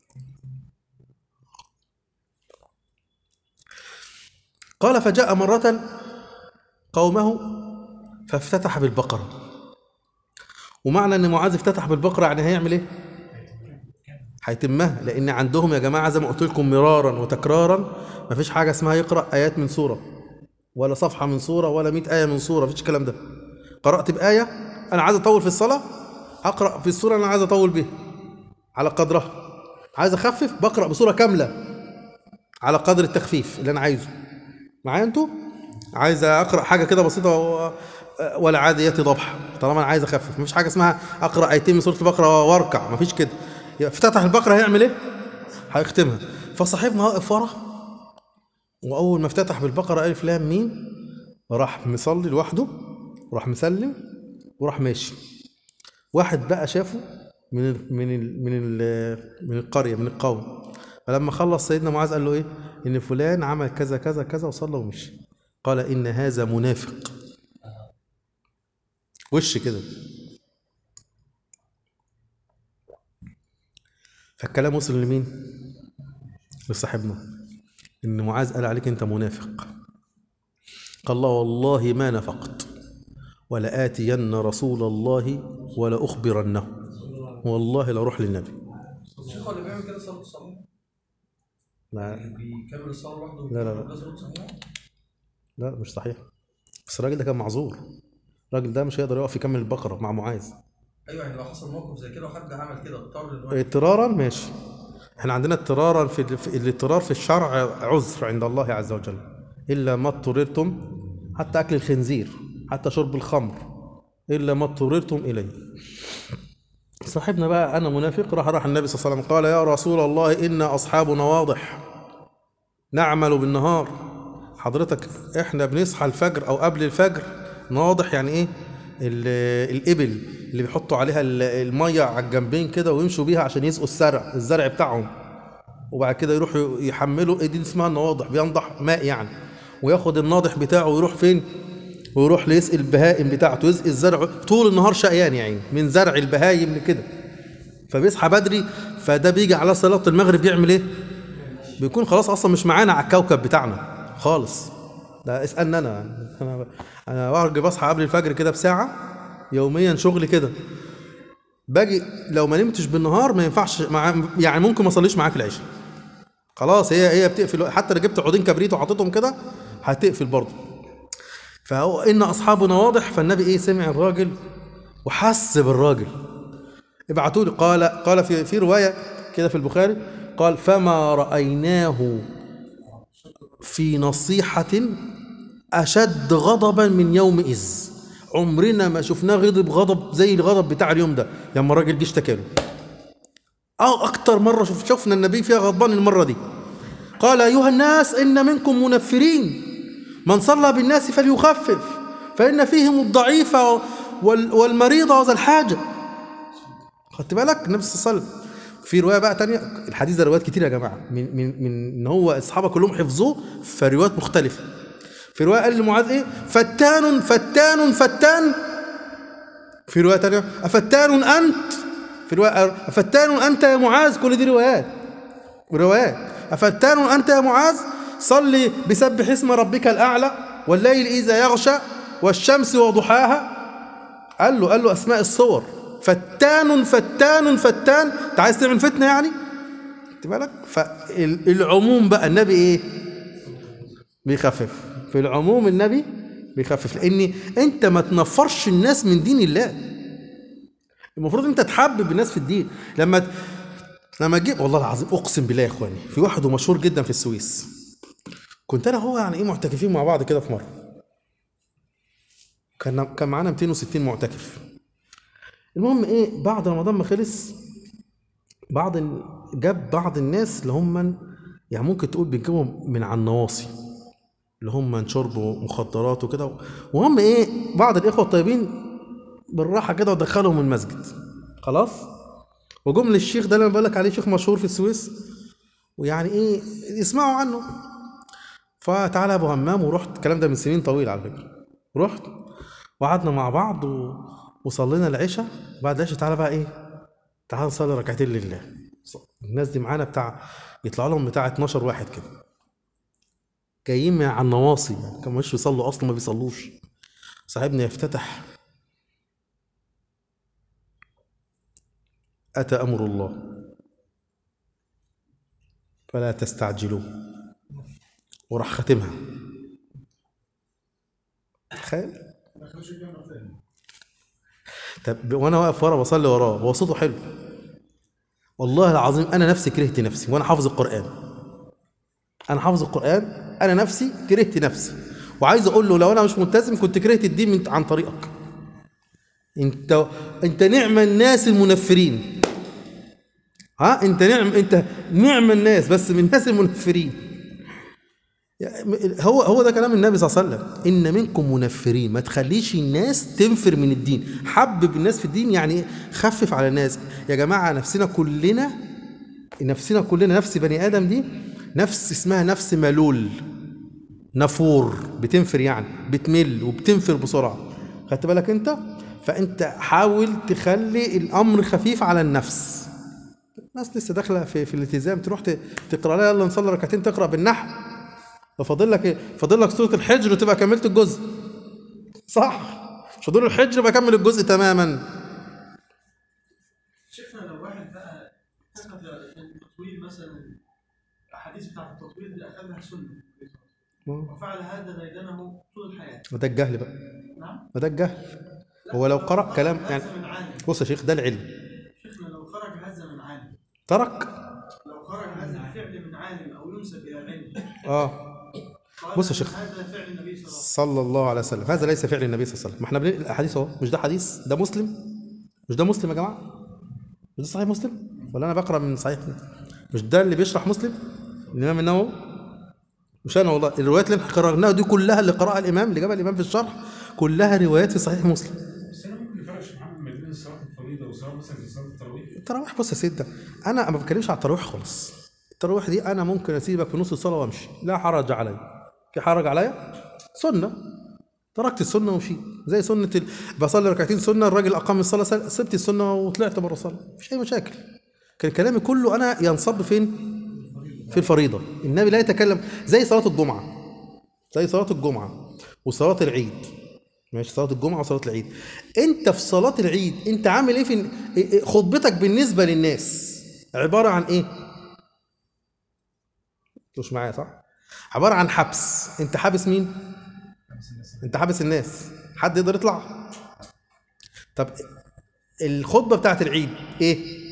S1: قال فجاء مرة قومه فافتتح بالبقرة ومعنى ان معاذ افتتح بالبقرة يعني هيعمل ايه؟ هيتمها لان عندهم يا جماعة زي ما قلت لكم مرارا وتكرارا مفيش حاجة اسمها يقرأ آيات من سورة ولا صفحة من سورة ولا مئة آية من سورة مفيش الكلام ده قرأت بآية أنا عايز أطول في الصلاة أقرأ في السورة اللي أنا عايز أطول بيها على قدرها عايز أخفف بقرأ بسورة كاملة على قدر التخفيف اللي أنا عايزه معايا انتوا عايز اقرا حاجه كده بسيطه و- ولا عاديات ضبح طالما انا عايز اخفف مفيش حاجه اسمها اقرا ايتين من سوره البقره واركع مفيش كده يبقى افتتح البقره هيعمل ايه هيختمها فصاحبنا واقف ورا واول ما افتتح بالبقره الف لام ميم راح مصلي لوحده وراح مسلم وراح ماشي واحد بقى شافه من ال من ال من ال من القريه من القوم فلما خلص سيدنا معاذ قال له ايه ان فلان عمل كذا كذا كذا وصلى ومشي قال ان هذا منافق وش كده فالكلام وصل لمين لصاحبنا ان معاذ قال عليك انت منافق قال له والله ما نفقت ولآتين رسول الله ولأخبرنه والله لأروح للنبي
S3: الشيخ اللي بيعمل كده صلاته صحيحه
S1: لا
S3: بيكمل الصلاه لوحده
S1: لا، لا، لا.
S3: وبيكمل صلاته صحيحه
S1: لا مش صحيح بس الراجل ده كان معذور الراجل ده مش هيقدر يقف يكمل البقرة مع معاذ
S3: ايوه يعني لو حصل موقف زي كده وحد عمل كده اضطر ان هو
S1: اضطرارا ماشي احنا عندنا اضطرارا في في- الاضطرار في الشرع عذر عند الله عز وجل الا ما اضطررتم حتى اكل الخنزير حتى شرب الخمر الا ما اضطررتم اليه صاحبنا بقى انا منافق راح راح النبي صلى الله عليه وسلم قال يا رسول الله ان اصحابنا واضح نعمل بالنهار حضرتك احنا بنصحى الفجر او قبل الفجر ناضح يعني ايه ال- الابل اللي بيحطوا عليها ال- الميه على الجنبين كده ويمشوا بيها عشان يسقوا الزرع الزرع بتاعهم وبعد كده يروحوا يحملوا ايه دي اسمها النواضح بينضح ماء يعني وياخد الناضح بتاعه ويروح فين ويروح ليسقي البهائم بتاعته يسقي الزرع طول النهار شقيان يعني من زرع البهايم لكده فبيصحى بدري فده بيجي على صلاه المغرب يعمل ايه بيكون خلاص اصلا مش معانا على الكوكب بتاعنا خالص ده اسالني انا انا انا واجي بصحى قبل الفجر كده بساعه يوميا شغل كده باجي لو ما نمتش بالنهار ما ينفعش مع يعني ممكن ما اصليش معاك العشاء خلاص هي هي بتقفل حتى لو جبت عودين كبريت وحطيتهم كده هتقفل برضه فهو ان اصحابنا واضح فالنبي ايه سمع الراجل وحس بالراجل ابعتوا لي قال قال في في روايه كده في البخاري قال فما رايناه في نصيحه اشد غضبا من يومئذ عمرنا ما شفناه غضب غضب زي الغضب بتاع اليوم ده لما الراجل جه اشتكى له اه اكتر مره شوف شفنا النبي فيها غضبان المره دي قال ايها الناس ان منكم منفرين من صلى بالناس فليخفف فان فيهم الضعيف وال- والمريض وذا الحاجه خدت بالك النبي صلى الله عليه وسلم في روايه بقى تانية الحديث ده روايات كتير يا جماعه من من من ان هو الصحابه كلهم حفظوه في روايات مختلفه في روايه قال لمعاذ ايه فتان فتان فتان في روايه تانية افتان انت في روايه افتان انت يا معاذ كل دي روايات روايات افتان انت يا معاذ صلي بسبح اسم ربك الاعلى والليل اذا يغشى والشمس وضحاها قال له قال له اسماء الصور فتان فتان فتان انت عايز تعمل فتنه يعني خدت بالك فالعموم بقى النبي ايه بيخفف في العموم النبي بيخفف لان انت ما تنفرش الناس من دين الله المفروض انت تحبب الناس في الدين لما ت- لما تجيب والله العظيم اقسم بالله يا اخواني في واحد مشهور جدا في السويس كنت انا هو يعني ايه معتكفين مع بعض كده في مره كان كان معانا 260 معتكف المهم ايه بعد رمضان ما خلص بعض ال- جاب بعض الناس اللي هم يعني ممكن تقول بيجيبوا من على النواصي اللي هم شربوا مخدرات وكده وهم ايه بعض الاخوه الطيبين بالراحه كده ودخلهم المسجد خلاص وجم للشيخ ده اللي انا بقول لك عليه شيخ مشهور في السويس ويعني ايه يسمعوا عنه فتعالى يا ابو همام ورحت الكلام ده من سنين طويله على فكره رحت وقعدنا مع بعض و... وصلينا العشاء بعد العشاء تعالى بقى ايه تعالى نصلي ركعتين لله الناس دي معانا بتاع يطلع لهم بتاع 12 واحد كده جايين من على النواصي يعني كانوا مش بيصلوا اصلا ما بيصلوش صاحبنا يفتتح اتى امر الله فلا تستعجلوه وراح ختمها تخيل طب وانا واقف ورا بصلي وراه هو صوته حلو والله العظيم انا نفسي كرهت نفسي وانا حافظ القران انا حافظ القران انا نفسي كرهت نفسي وعايز اقول له لو انا مش ملتزم كنت كرهت الدين من عن طريقك انت انت نعم الناس المنفرين ها انت نعم انت نعم الناس بس من الناس المنفرين يعني هو هو ده كلام النبي صلى الله عليه وسلم ان منكم منفرين ما تخليش الناس تنفر من الدين حبب الناس في الدين يعني إيه؟ خفف على الناس يا جماعه نفسنا كلنا نفسنا كلنا نفس بني ادم دي نفس اسمها نفس ملول نفور بتنفر يعني بتمل وبتنفر بسرعه خدت بالك انت فانت حاول تخلي الامر خفيف على النفس الناس لسه داخله في, في الالتزام تروح ت- تقرا لها يلا نصلي ركعتين تقرا بالنحو ففاضل لك ايه؟ فاضل لك سوره الحجر وتبقى كملت الجزء صح مش فاضل له الحجر يبقى كمل الجزء تماما
S4: شيخنا لو واحد بقى اخذ التطويل مثلا الاحاديث بتاعت التطويل دي اخذها سنه وفعل هذا ديدنه طول الحياه
S1: ما ده الجهل بقى
S4: نعم
S1: ما ده الجهل هو لو قرأ كلام يعني
S4: هذا من عالم
S1: بص يا شيخ ده العلم
S4: شيخنا لو خرج هذا من عالم
S1: ترك
S4: لو خرج هذا الفعل من عالم او ينسب الى علم
S1: اه
S4: قال
S1: بص يا
S4: أن
S1: شيخ.
S4: هذا فعل النبي صلى الله عليه وسلم
S1: صلى الله عليه وسلم هذا ليس فعل النبي صلى الله عليه وسلم ما احنا بنقول الاحاديث اهو مش ده حديث ده مسلم مش ده مسلم يا جماعه مش ده صحيح مسلم ولا انا بقرا من صحيح مش ده اللي بيشرح مسلم الامام النووي مش انا والله الروايات اللي احنا قرأناها دي كلها اللي قرأها الامام اللي جابها الامام في الشرح كلها روايات في صحيح مسلم
S5: بس انا ممكن نفرق شيخ محمد ما بين صلاه الفريضه وصلاه مثلا زي صلاه التراويح
S1: التراويح بص يا سيد ده انا ما بتكلمش على التراويح خالص التراويح دي انا ممكن اسيبك في نص الصلاه وامشي لا حرج علي في حرج عليا سنه تركت السنه ومشيت زي سنه ال... بصلي ركعتين سنه الراجل اقام الصلاه سل- سبت السنه وطلعت بره الصلاه مفيش اي مشاكل كان كلامي كله انا ينصب فين في الفريضه النبي لا يتكلم زي صلاه الجمعه زي صلاه الجمعه وصلاه العيد ماشي صلاه الجمعه وصلاه العيد انت في صلاه العيد انت عامل ايه في إيه- إيه خطبتك بالنسبه للناس عباره عن ايه مش معايا صح عباره عن حبس انت حابس مين انت حابس الناس حد يقدر يطلع طب الخطبه بتاعت العيد ايه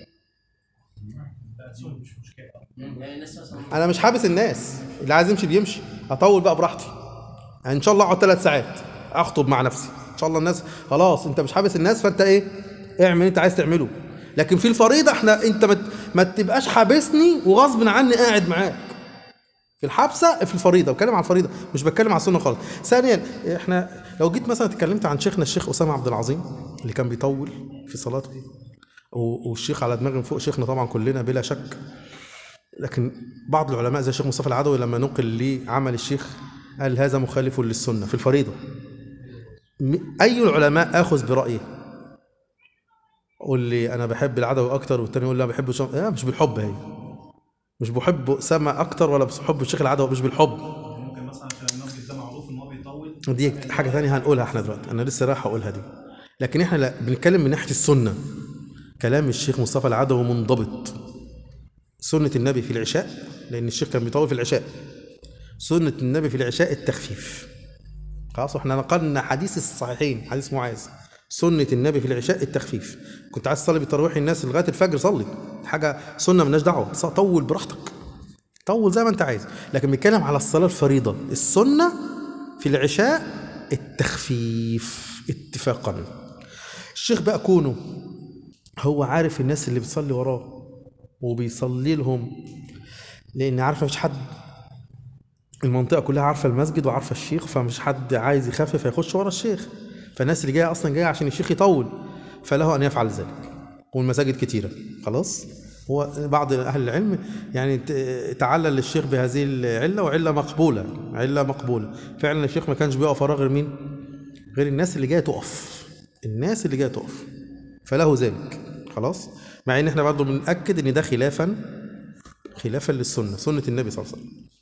S6: يعني الناس مثلا
S1: انا مش حابس الناس اللي عايز يمشي بيمشي هطول بقى براحتي يعني ان شاء الله اقعد ثلاث ساعات اخطب مع نفسي ان شاء الله الناس خلاص انت مش حابس الناس فانت ايه اعمل اللي انت عايز تعمله لكن في الفريضه احنا انت ما, ما تبقاش حابسني وغصب عني قاعد معاك في الحبسه في الفريضه بتكلم عن الفريضه مش بتكلم عن السنه خالص ثانيا احنا لو جيت مثلا اتكلمت عن شيخنا الشيخ اسامه عبد العظيم اللي كان بيطول في صلاته و- والشيخ على دماغي من فوق شيخنا طبعا كلنا بلا شك لكن بعض العلماء زي الشيخ مصطفى العدوي لما نقل لي عمل الشيخ قال هذا مخالف للسنه في الفريضه م- اي العلماء اخذ برايه قول لي انا بحب العدوي اكتر والتاني يقول لا بحب الشيخ لا مش بالحب هي مش بحب اسامه اكتر ولا بحب الشيخ العدوي مش بالحب
S2: ممكن مثلا عشان المسجد ده معروف ان هو بيطول
S1: دي حاجه ثانيه هنقولها احنا دلوقتي انا لسه رايح اقولها دي لكن احنا لا بنتكلم من ناحيه السنه كلام الشيخ مصطفى العدوي منضبط سنه النبي في العشاء لان الشيخ كان بيطول في العشاء سنه النبي في العشاء التخفيف خلاص احنا نقلنا حديث الصحيحين حديث معاذ سنة النبي في العشاء التخفيف كنت عايز تصلي بتراويح الناس لغاية الفجر صلي حاجة سنة ملناش دعوة ص- طول براحتك طول زي ما انت عايز لكن بنتكلم على الصلاة الفريضة السنة في العشاء التخفيف اتفاقا الشيخ بقى كونه هو عارف الناس اللي بتصلي وراه وبيصلي لهم لان عارفه مفيش حد المنطقه كلها عارفه المسجد وعارفه الشيخ فمش حد عايز يخفف هيخش ورا الشيخ فالناس اللي جايه اصلا جايه عشان الشيخ يطول فله ان يفعل ذلك والمساجد كتيره خلاص هو بعض اهل العلم يعني ت- تعلل للشيخ بهذه العله وعله مقبوله عله مقبوله فعلا الشيخ ما كانش بيقف وراه غير مين غير الناس اللي جايه تقف الناس اللي جايه تقف فله ذلك خلاص مع ان احنا برضه بنأكد ان ده خلافا خلافا للسنه سنه النبي صلى الله عليه وسلم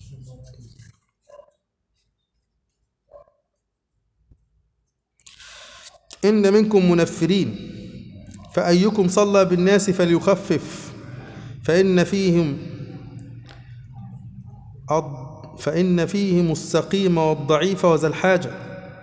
S1: إن منكم منفرين فأيكم صلى بالناس فليخفف فإن فيهم الض- فإن فيهم السقيم والضعيف وذا الحاجة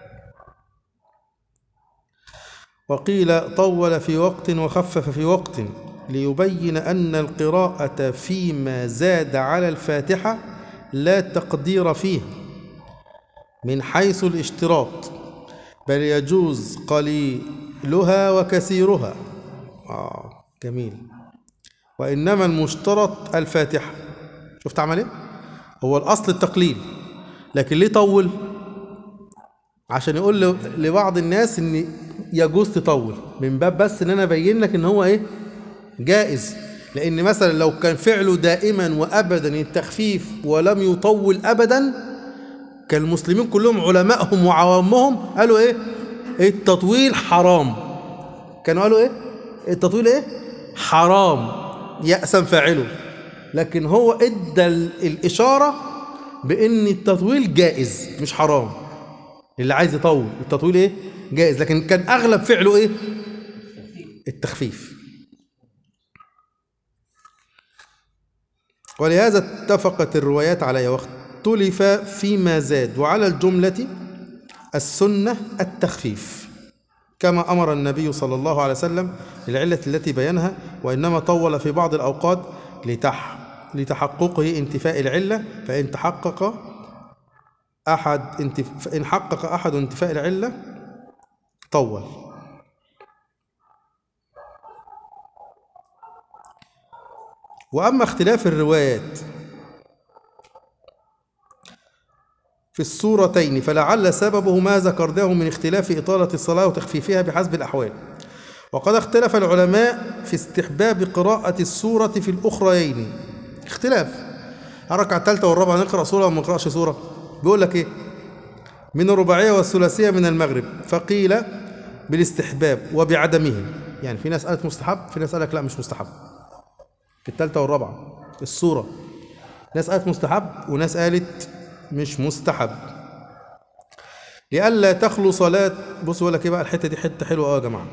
S1: وقيل طول في وقت وخفف في وقت ليبين أن القراءة فيما زاد على الفاتحة لا تقدير فيه من حيث الاشتراط بل يجوز قليلها وكثيرها آه جميل وإنما المشترط الفاتحة شفت عمل إيه؟ هو الأصل التقليل لكن ليه طول؟ عشان يقول ل- لبعض الناس إن يجوز تطول من باب بس إن أنا أبين لك إن هو إيه؟ جائز لأن مثلا لو كان فعله دائما وأبدا التخفيف ولم يطول أبدا كان المسلمين كلهم علمائهم وعوامهم قالوا ايه التطويل حرام كانوا قالوا ايه التطويل ايه حرام يأسا فاعله لكن هو ادى ال- الإشارة بأن التطويل جائز مش حرام اللي عايز يطول التطويل ايه جائز لكن كان أغلب فعله ايه التخفيف ولهذا اتفقت الروايات عليه واختلف فيما زاد وعلى الجملة السنة التخفيف كما أمر النبي صلى الله عليه وسلم للعلة التي بينها وإنما طول في بعض الأوقات لتح لتحققه انتفاء العلة فإن تحقق أحد انتف... فإن حقق أحد انتفاء العلة طول وأما اختلاف الروايات في الصورتين فلعل سببه ما ذكرناه من اختلاف إطالة الصلاة وتخفيفها بحسب الأحوال وقد اختلف العلماء في استحباب قراءة السورة في الأخريين اختلاف الركعة الثالثة والرابعة نقرأ سورة وما نقرأش سورة بيقول لك إيه من الرباعية والثلاثية من المغرب فقيل بالاستحباب وبعدمه يعني في ناس قالت مستحب في ناس قالك لا مش مستحب في الثالثة والرابعة السورة ناس قالت مستحب وناس قالت مش مستحب لئلا تخلو صلاة بص بقول لك ايه بقى الحتة دي حتة حلوة قوي يا جماعة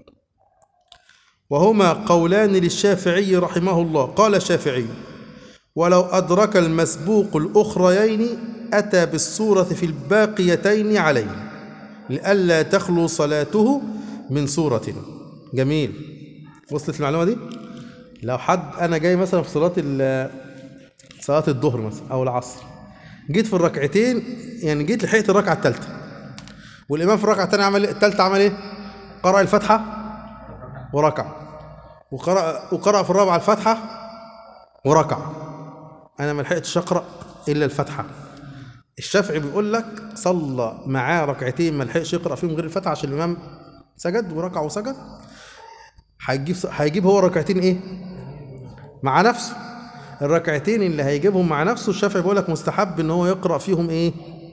S1: وهما قولان للشافعي رحمه الله قال الشافعي ولو أدرك المسبوق الأخريين أتى بالصورة في الباقيتين عليه لئلا تخلو صلاته من صورة جميل وصلت المعلومة دي؟ لو حد انا جاي مثلا في صلاه ال- صلاه الظهر مثلا او العصر جيت في الركعتين يعني جيت لحقت الركعه الثالثه والامام في الركعه الثانيه عمل الثالثه عمل ايه قرأ الفاتحه وركع وقرأ وقرأ في الرابعه الفاتحه وركع انا ما لحقتش اقرا الا الفاتحه الشافعي بيقول لك صلى معاه ركعتين ما لحقش يقرا فيهم غير الفاتحه عشان الامام سجد وركع وسجد هيجيب هيجيب هو ركعتين ايه مع نفسه الركعتين اللي هيجيبهم مع نفسه الشافعي بيقول لك مستحب ان هو يقرا فيهم ايه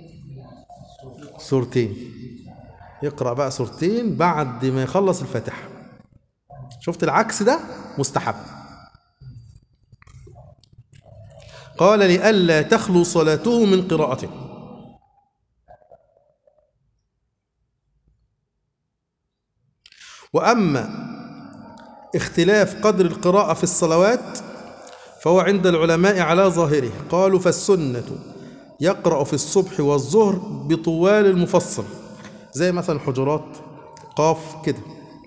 S1: سورتين يقرا بقى سورتين بعد ما يخلص الفاتحه شفت العكس ده مستحب قال لئلا تخلو صلاته من قراءته واما اختلاف قدر القراءة في الصلوات فهو عند العلماء على ظاهره قالوا فالسنة يقرأ في الصبح والظهر بطوال المفصل زي مثلا حجرات قاف كده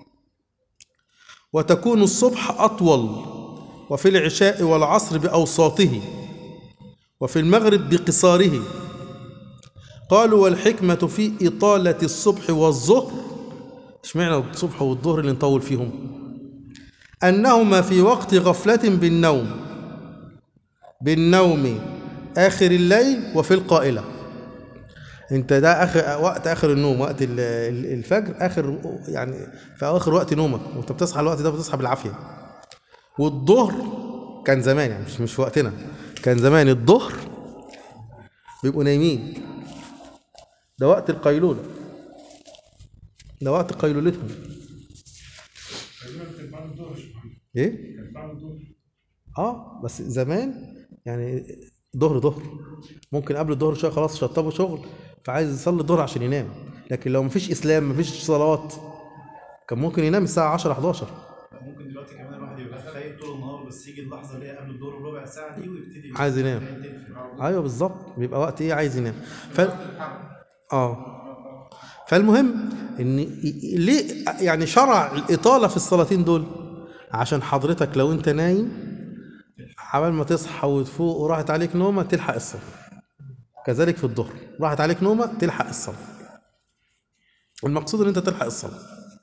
S1: وتكون الصبح أطول وفي العشاء والعصر بأوساطه وفي المغرب بقصاره قالوا والحكمة في إطالة الصبح والظهر اشمعنى الصبح والظهر اللي نطول فيهم أنهما في وقت غفلة بالنوم بالنوم آخر الليل وفي القائلة انت ده اخر وقت اخر النوم وقت ال- ال- الفجر اخر يعني في اخر وقت نومك وانت بتصحى الوقت ده بتصحى بالعافيه والظهر كان زمان يعني مش مش في وقتنا كان زمان الظهر بيبقوا نايمين ده وقت القيلوله ده وقت قيلولتهم
S5: تقريبا كانت بعد الظهر يا شيخ محمد
S1: ايه
S5: كانت بعد الظهر
S1: اه بس زمان يعني ظهر ظهر ممكن قبل الظهر شويه خلاص شطبوا شغل فعايز يصلي الظهر عشان ينام لكن لو مفيش اسلام مفيش صلوات كان ممكن ينام الساعه 10 11
S2: ممكن دلوقتي كمان الواحد يبقى خايف طول النهار بس يجي اللحظه اللي هي قبل الدور بربع ساعه دي ويبتدي
S1: عايز ينام.
S2: تقفل.
S1: ايوه بالظبط بيبقى وقت ايه عايز ينام ف اه فالمهم ان ي- ليه يعني شرع الاطاله في الصلاتين دول عشان حضرتك لو انت نايم عبال ما تصحى وتفوق وراحت عليك نومه تلحق الصلاه كذلك في الظهر راحت عليك نومه تلحق الصلاه المقصود ان انت تلحق الصلاه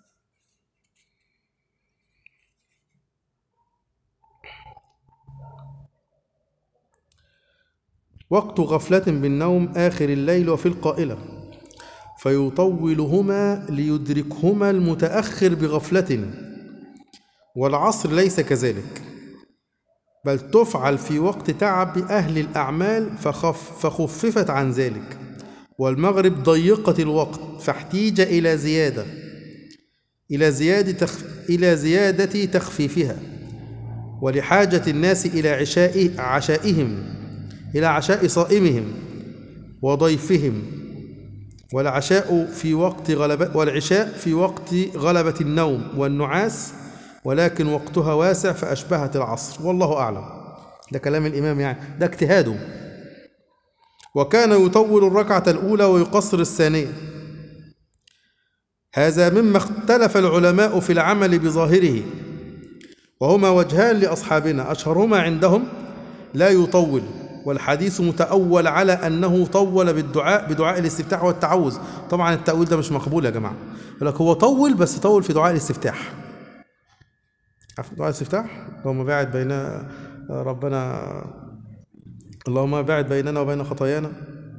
S1: وقت غفلة بالنوم آخر الليل وفي القائلة فيطولهما ليدركهما المتأخر بغفلة والعصر ليس كذلك بل تفعل في وقت تعب أهل الأعمال فخف فخففت عن ذلك والمغرب ضيقت الوقت فاحتيج إلى زيادة إلى زيادة تخ... إلى زيادة تخفيفها ولحاجة الناس إلى عشاء عشائهم إلى عشاء صائمهم وضيفهم والعشاء في وقت غلبة والعشاء في وقت غلبة النوم والنعاس ولكن وقتها واسع فأشبهت العصر والله أعلم ده كلام الإمام يعني ده اجتهاده وكان يطول الركعة الأولى ويقصر الثانية هذا مما اختلف العلماء في العمل بظاهره وهما وجهان لأصحابنا أشهرهما عندهم لا يطول والحديث متأول على أنه طول بالدعاء بدعاء الاستفتاح والتعوذ طبعا التأويل ده مش مقبول يا جماعة يقول لك هو طول بس طول في دعاء الاستفتاح عارف دعاء الاستفتاح اللهم باعد بين ربنا اللهم باعد بيننا وبين خطايانا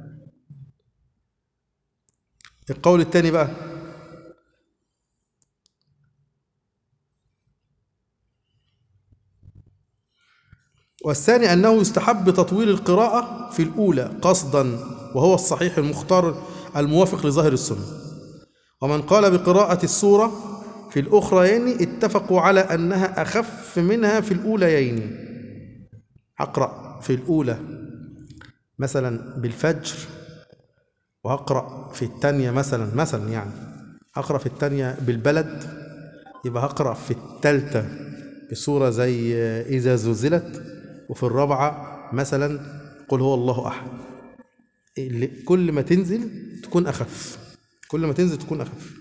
S1: القول الثاني بقى والثاني أنه يستحب تطويل القراءة في الأولى قصدا وهو الصحيح المختار الموافق لظاهر السنة ومن قال بقراءة السورة في الأخريين اتفقوا على أنها أخف منها في الأوليين أقرأ في الأولى مثلا بالفجر وهقرأ في الثانية مثلا مثلا يعني أقرأ في الثانية بالبلد يبقى هقرأ في الثالثة بسورة زي إذا زلزلت وفي الرابعة مثلا قل هو الله أحد اللي- كل ما تنزل تكون أخف كل ما تنزل تكون أخف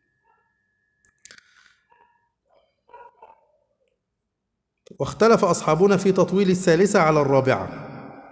S1: واختلف أصحابنا في تطويل الثالثة على الرابعة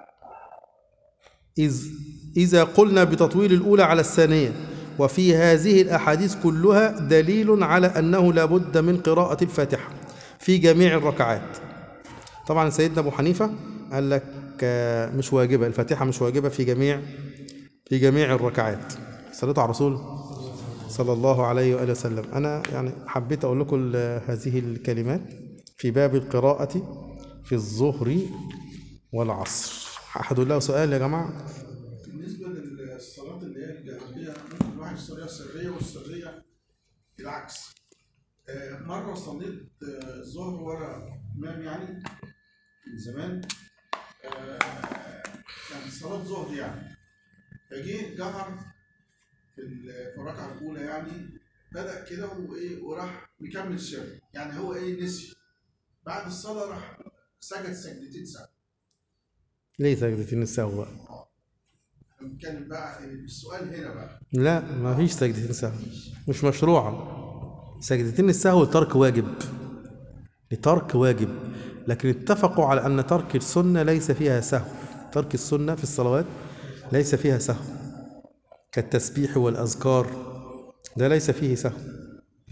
S1: إذ إذا قلنا بتطويل الأولى على الثانية وفي هذه الأحاديث كلها دليل على أنه لا بد من قراءة الفاتحة في جميع الركعات طبعا سيدنا أبو حنيفة قال لك آه، مش واجبة الفاتحة مش واجبة في جميع في جميع الركعات صليت على الرسول صلى الله عليه وآله وسلم أنا يعني حبيت أقول لكم ال- هذه الكلمات في باب القراءة في الظهر والعصر أحد له سؤال يا جماعة
S7: بالنسبة للصلاة اللي هي الجهرية ممكن الواحد يصليها سرية والسرية العكس آه، مرة صليت آه، الظهر ورا إمام يعني من زمان آه، كان صلاة ظهر يعني فجه جهر في ال- في الركعة الأولى يعني بدأ كده وإيه وراح مكمل سر يعني هو إيه نسي بعد الصلاة راح سجد سجدتين سهو
S1: ليه سجدتين السهو بقى
S7: بنتكلم بقى السؤال هنا بقى
S1: لا ما فيش سجدتين سهو مش مشروعة سجدتين السهو ترك واجب لترك واجب لكن اتفقوا على أن ترك السنة ليس فيها سهو ترك السنة في الصلوات ليس فيها سهو كالتسبيح والأذكار ده ليس فيه سهو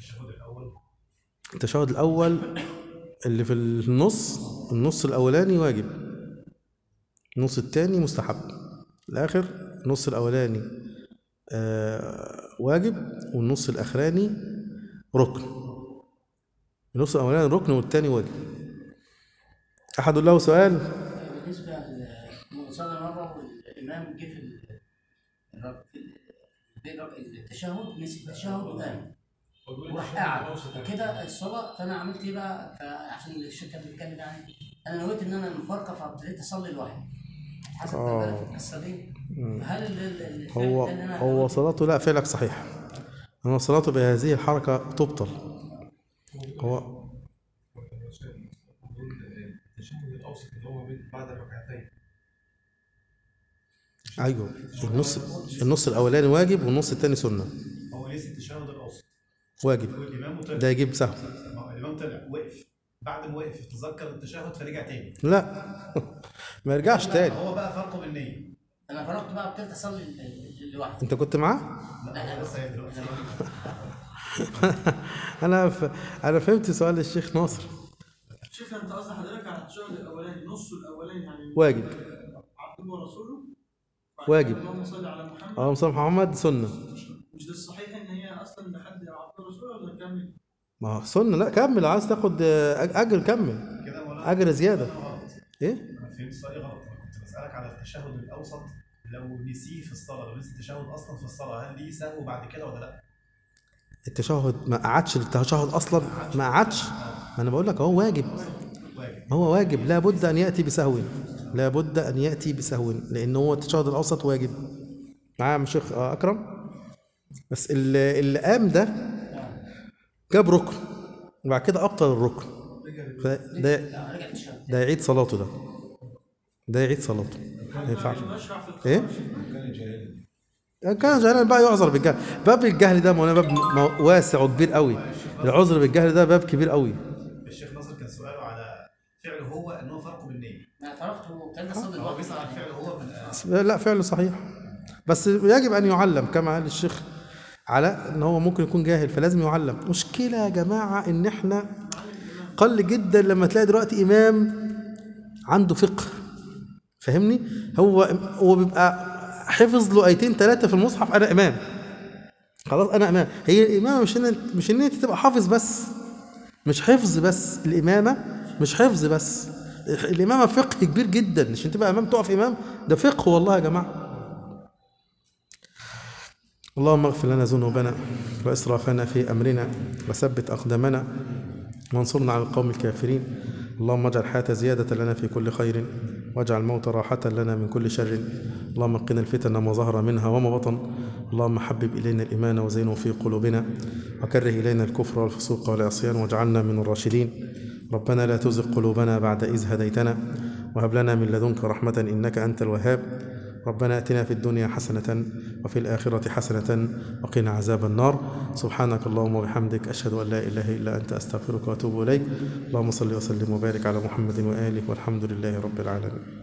S1: التشهد الأول اللي في النص النص الأولاني واجب النص التاني مستحب الآخر النص الأولاني آه واجب والنص الأخراني ركن النص الأولاني ركن والتاني واجب أحد له سؤال
S6: بالنسبه لصلى مره والامام جه في ال- الرك- في ال- التشهد نسي التشهد وقام وراح قاعد كده الصلاه فانا عملت ايه بقى فعشان الشيخ كان بيتكلم يعني انا نويت ان انا مفارقه فابتديت اصلي لوحدي حسب ما
S1: آه.
S6: بالك في القصه دي هل ال- ال- ال-
S1: هو
S6: ده اللي أنا
S1: هو
S6: عملته؟
S1: صلاته لا فعلك صحيح أما صلاته بهذه الحركة تبطل هو
S5: التشهد الاوسط اللي هو بين- بعد الركعتين
S1: أيوه النص النص الأولاني واجب والنص التاني سنة
S2: هو نسي التشهد الاوسط
S1: واجب
S2: والامام طلع
S1: ده يجيب سهو
S2: ما هو الامام طلع وقف بعد ما وقف تذكر التشهد فرجع تاني
S1: لا ما يرجعش تاني
S2: هو بقى فرقه بالنية
S6: انا فرقت بقى ابتديت اصلي ال- ال- لوحدي
S1: انت كنت معاه
S2: لا هو لسه دلوقتي
S1: انا ف... انا فهمت سؤال الشيخ ناصر
S4: شوف انت قصد حضرتك على التشهد الاولاني نصه الاولاني يعني
S1: واجب
S4: عبده ورسوله بعد
S1: واجب.
S4: كده اللهم صل على محمد
S1: اه مصطفى محمد سنه
S4: مش ده الصحيح ان هي اصلا لحد عبد الرسول ولا كمل؟
S1: ما هو سنه لا كمل عايز تاخد آه، أج- اجر كمل
S2: كده مولانا
S1: اجر زياده
S2: أنا غلط
S1: ايه
S2: انا فهمت سؤالي غلط انا كنت بسالك على التشهد الاوسط لو نسيه في الصلاه لو نسي التشهد اصلا في الصلاه هل ليه سهو بعد كده ولا لا؟
S1: التشهد ما قعدش التشهد اصلا ما قعدش ما انا بقول لك هو واجب
S2: واجب
S1: هو واجب لابد ان ياتي بسهو لابد ان ياتي بسهو لان هو التشهد الاوسط واجب معايا يا شيخ آه، اكرم بس اللي, اللي قام ده جاب ركن وبعد كده ابطل الركن فده
S6: لا رجع التشهد
S1: ده يعيد صلاته ده ده يعيد صلاته ما ينفعش
S4: نشرع في
S1: ايه كان جاهلا بقى يعذر بالجهل باب الجهل ده مولانا باب مو- واسع وكبير قوي العذر بالجهل ده باب كبير قوي
S2: الشيخ ناصر كان سؤاله على فعله هو ان هو فرقه بالنية
S6: انا فرقت وابتديت اصلي
S2: هو
S6: لوحدي
S2: بيسال عن فعله هو من
S1: لا فعله صحيح بس يجب ان يعلم كما قال الشيخ على ان هو ممكن يكون جاهل فلازم يعلم مشكله يا جماعه ان احنا قل جدا لما تلاقي دلوقتي امام عنده فقه فاهمني هو هو بيبقى حفظ له ايتين ثلاثه في المصحف انا امام خلاص انا امام هي الامامه مش ان مش ان انت تبقى حافظ بس مش حفظ بس الامامه مش حفظ بس الامامه فقه كبير جدا عشان تبقى امام تقف امام ده فقه والله يا جماعه اللهم اغفر لنا ذنوبنا واسرافنا في امرنا وثبت اقدامنا وانصرنا على القوم الكافرين اللهم اجعل الحياة زيادة لنا في كل خير واجعل الموت راحة لنا من كل شر اللهم قنا الفتن ما ظهر منها وما بطن اللهم حبب إلينا الإيمان وزينه في قلوبنا وكره إلينا الكفر والفسوق والعصيان واجعلنا من الراشدين ربنا لا تزغ قلوبنا بعد إذ هديتنا وهب لنا من لدنك رحمة إنك أنت الوهاب ربنا اتنا في الدنيا حسنة وفي الآخرة حسنة وقنا عذاب النار سبحانك اللهم وبحمدك أشهد أن لا إله إلا أنت أستغفرك وأتوب إليك اللهم صل وسلم وبارك على محمد وآله والحمد لله رب العالمين